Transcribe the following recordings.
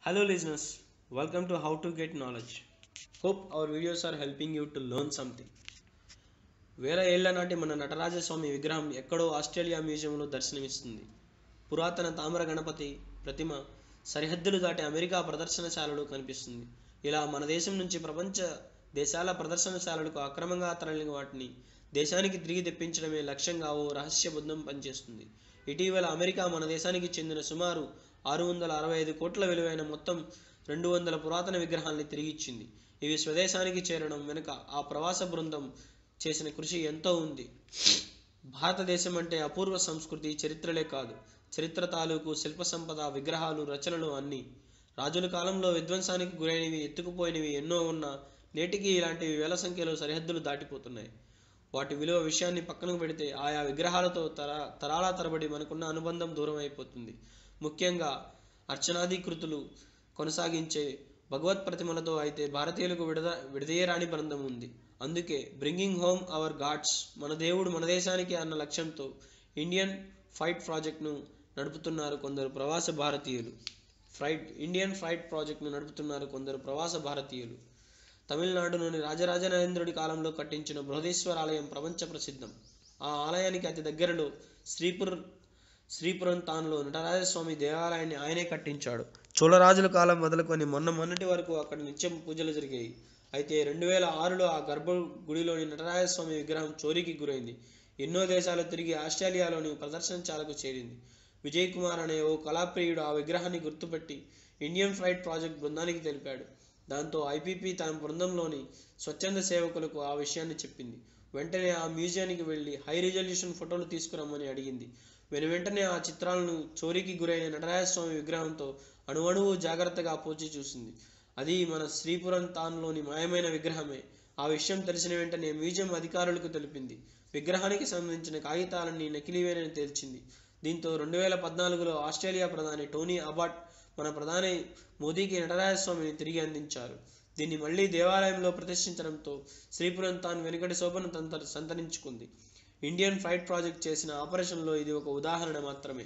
Hello listeners, welcome to How to Get Knowledge. Hope our videos are helping you to learn something. వేల ఏళ్ల నాటి మన నటరాజస్వామి విగ్రహం ఎక్కడో ఆస్ట్రేలియా మ్యూజియంలో దర్శనమిస్తుంది పురాతన తామ్ర గణపతి ప్రతిమ సరిహద్దులు దాటి అమెరికా ప్రదర్శనశాలలో కనిపిస్తుంది ఇలా మన దేశం నుంచి ప్రపంచ దేశాల ప్రదర్శనశాలలకు అక్రమంగా తరలిన వాటిని దేశానికి తిరిగి తెప్పించడమే లక్ష్యంగా ఓ రహస్య బృందం పనిచేస్తుంది ఇటీవల అమెరికా మన దేశానికి చెందిన సుమారు ఆరు వందల అరవై ఐదు కోట్ల విలువైన మొత్తం రెండు వందల పురాతన విగ్రహాల్ని తిరిగిచ్చింది ఇవి స్వదేశానికి చేరడం వెనుక ఆ ప్రవాస బృందం చేసిన కృషి ఎంతో ఉంది భారతదేశం అంటే అపూర్వ సంస్కృతి చరిత్రలే కాదు చరిత్ర తాలూకు శిల్ప సంపద విగ్రహాలు రచనలు అన్నీ రాజుల కాలంలో విధ్వంసానికి గురైనవి ఎత్తుకుపోయినవి ఎన్నో ఉన్నా నేటికి ఇలాంటివి వేల సంఖ్యలో సరిహద్దులు దాటిపోతున్నాయి వాటి విలువ విషయాన్ని పక్కనకు పెడితే ఆయా విగ్రహాలతో తర తరాల తరబడి మనకున్న అనుబంధం దూరం అయిపోతుంది ముఖ్యంగా అర్చనాధికృతులు కొనసాగించే భగవత్ ప్రతిమలతో అయితే భారతీయులకు విడద విడదీయరాని బంధం ఉంది అందుకే బ్రింగింగ్ హోమ్ అవర్ గాడ్స్ మన దేవుడు మన దేశానికి అన్న లక్ష్యంతో ఇండియన్ ఫైట్ ప్రాజెక్ట్ను నడుపుతున్నారు కొందరు ప్రవాస భారతీయులు ఫ్రైట్ ఇండియన్ ఫ్రైట్ ప్రాజెక్ట్ను నడుపుతున్నారు కొందరు ప్రవాస భారతీయులు తమిళనాడులోని రాజరాజ నరేంద్రుడి కాలంలో కట్టించిన బృహదీశ్వర ఆలయం ప్రపంచ ప్రసిద్ధం ఆ ఆలయానికి అతి దగ్గరలో శ్రీపుర్ శ్రీపురం తానులో నటరాజస్వామి దేవాలయాన్ని ఆయనే కట్టించాడు చోళరాజుల కాలం మొదలుకొని మొన్న మొన్నటి వరకు అక్కడ నిత్యం పూజలు జరిగాయి అయితే రెండు వేల ఆరులో ఆ గర్భ గుడిలోని నటరాజస్వామి విగ్రహం చోరీకి గురైంది ఎన్నో దేశాలు తిరిగి ఆస్ట్రేలియాలోని ప్రదర్శనశాలకు చేరింది విజయ్ కుమార్ అనే ఓ కళాప్రియుడు ఆ విగ్రహాన్ని గుర్తుపెట్టి ఇండియన్ ఫ్లైట్ ప్రాజెక్ట్ బృందానికి తెలిపాడు దాంతో ఐపీపీ తన బృందంలోని స్వచ్ఛంద సేవకులకు ఆ విషయాన్ని చెప్పింది వెంటనే ఆ మ్యూజియానికి వెళ్ళి హై రిజల్యూషన్ ఫోటోలు తీసుకురమ్మని అడిగింది వెను వెంటనే ఆ చిత్రాలను చోరీకి గురైన నటరాజస్వామి విగ్రహంతో అణువణువు జాగ్రత్తగా పోచి చూసింది అది మన శ్రీపురం తాన్లోని మాయమైన విగ్రహమే ఆ విషయం తెలిసిన వెంటనే మ్యూజియం అధికారులకు తెలిపింది విగ్రహానికి సంబంధించిన కాగితాలన్నీ నకిలీవేనని తేల్చింది దీంతో రెండు వేల పద్నాలుగులో ఆస్ట్రేలియా ప్రధాని టోనీ అబాట్ మన ప్రధాని మోదీకి నటరాజస్వామిని తిరిగి అందించారు దీన్ని మళ్ళీ దేవాలయంలో ప్రతిష్ఠించడంతో శ్రీపురం తాను వెనుకటి శోభను తంత సంతరించుకుంది ఇండియన్ ఫ్లైట్ ప్రాజెక్ట్ చేసిన ఆపరేషన్లో ఇది ఒక ఉదాహరణ మాత్రమే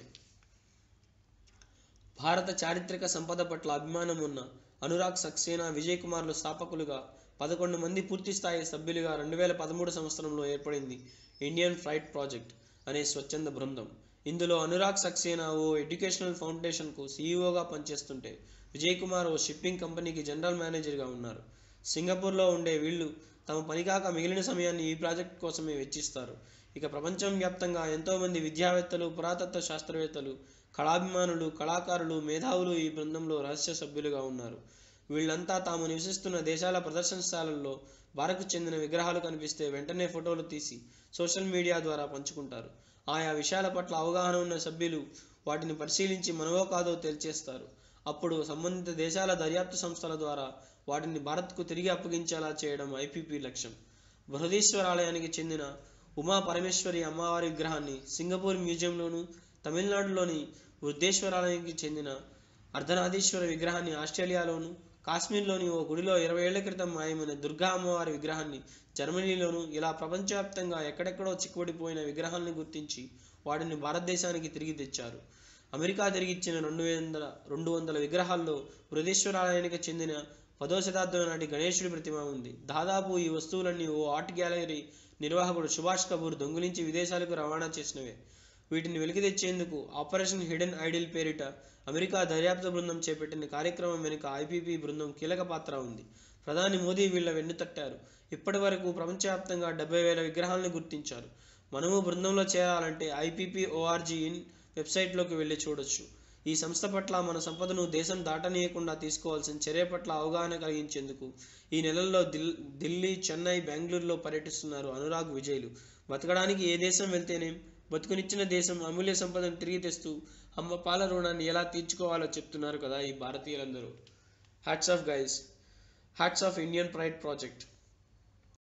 భారత చారిత్రక సంపద పట్ల అభిమానం ఉన్న అనురాగ్ సక్సేనా విజయ్ కుమార్లు స్థాపకులుగా పదకొండు మంది పూర్తి స్థాయి సభ్యులుగా రెండు వేల పదమూడు సంవత్సరంలో ఏర్పడింది ఇండియన్ ఫ్లైట్ ప్రాజెక్ట్ అనే స్వచ్ఛంద బృందం ఇందులో అనురాగ్ సక్సేనా ఓ ఎడ్యుకేషనల్ ఫౌండేషన్కు సీఈఓగా పనిచేస్తుంటే విజయ్ కుమార్ ఓ షిప్పింగ్ కంపెనీకి జనరల్ మేనేజర్గా ఉన్నారు సింగపూర్లో ఉండే వీళ్ళు తమ పని కాక మిగిలిన సమయాన్ని ఈ ప్రాజెక్ట్ కోసమే వెచ్చిస్తారు ఇక ప్రపంచం వ్యాప్తంగా ఎంతోమంది విద్యావేత్తలు పురాతత్వ శాస్త్రవేత్తలు కళాభిమానులు కళాకారులు మేధావులు ఈ బృందంలో రహస్య సభ్యులుగా ఉన్నారు వీళ్ళంతా తాము నివసిస్తున్న దేశాల ప్రదర్శనశాలల్లో భారత్కు చెందిన విగ్రహాలు కనిపిస్తే వెంటనే ఫోటోలు తీసి సోషల్ మీడియా ద్వారా పంచుకుంటారు ఆయా విషయాల పట్ల అవగాహన ఉన్న సభ్యులు వాటిని పరిశీలించి మనవో కాదో తేల్చేస్తారు అప్పుడు సంబంధిత దేశాల దర్యాప్తు సంస్థల ద్వారా వాటిని భారత్కు తిరిగి అప్పగించేలా చేయడం ఐపీపీ లక్ష్యం బృహదీశ్వర ఆలయానికి చెందిన ఉమా పరమేశ్వరి అమ్మవారి విగ్రహాన్ని సింగపూర్ మ్యూజియంలోను తమిళనాడులోని వృద్ధేశ్వరాలయానికి చెందిన అర్ధనాదీశ్వర విగ్రహాన్ని ఆస్ట్రేలియాలోను కాశ్మీర్లోని ఓ గుడిలో ఇరవై ఏళ్ల క్రితం మాయమైన దుర్గా అమ్మవారి విగ్రహాన్ని జర్మనీలోను ఇలా ప్రపంచవ్యాప్తంగా ఎక్కడెక్కడో చిక్కుబడిపోయిన విగ్రహాలను గుర్తించి వాటిని భారతదేశానికి తిరిగి తెచ్చారు అమెరికా తిరిగిచ్చిన రెండు వందల రెండు వందల విగ్రహాల్లో బృహదీశ్వరాలయానికి చెందిన పదో శతాబ్దం నాటి గణేశుడి ప్రతిమ ఉంది దాదాపు ఈ వస్తువులన్నీ ఓ ఆర్ట్ గ్యాలరీ నిర్వాహకుడు సుభాష్ కపూర్ దొంగిలించి విదేశాలకు రవాణా చేసినవే వీటిని వెలికి తెచ్చేందుకు ఆపరేషన్ హిడెన్ ఐడిల్ పేరిట అమెరికా దర్యాప్తు బృందం చేపట్టిన కార్యక్రమం వెనుక ఐపీపీ బృందం కీలక పాత్ర ఉంది ప్రధాని మోదీ వీళ్ల వెన్నుతట్టారు ఇప్పటి వరకు ప్రపంచవ్యాప్తంగా డెబ్బై వేల విగ్రహాలను గుర్తించారు మనము బృందంలో చేరాలంటే ఐపీపీ ఓఆర్జీ ఇన్ వెబ్సైట్లోకి వెళ్ళి చూడొచ్చు ఈ సంస్థ పట్ల మన సంపదను దేశం దాటనీయకుండా తీసుకోవాల్సిన చర్య పట్ల అవగాహన కలిగించేందుకు ఈ నెలల్లో దిల్ ఢిల్లీ చెన్నై బెంగళూరులో పర్యటిస్తున్నారు అనురాగ్ విజయ్లు బతకడానికి ఏ దేశం వెళ్తేనేం బతుకునిచ్చిన దేశం అమూల్య సంపదను తిరిగి తెస్తూ అమ్మ పాల రుణాన్ని ఎలా తీర్చుకోవాలో చెప్తున్నారు కదా ఈ భారతీయులందరూ hats off guys hats off Indian pride project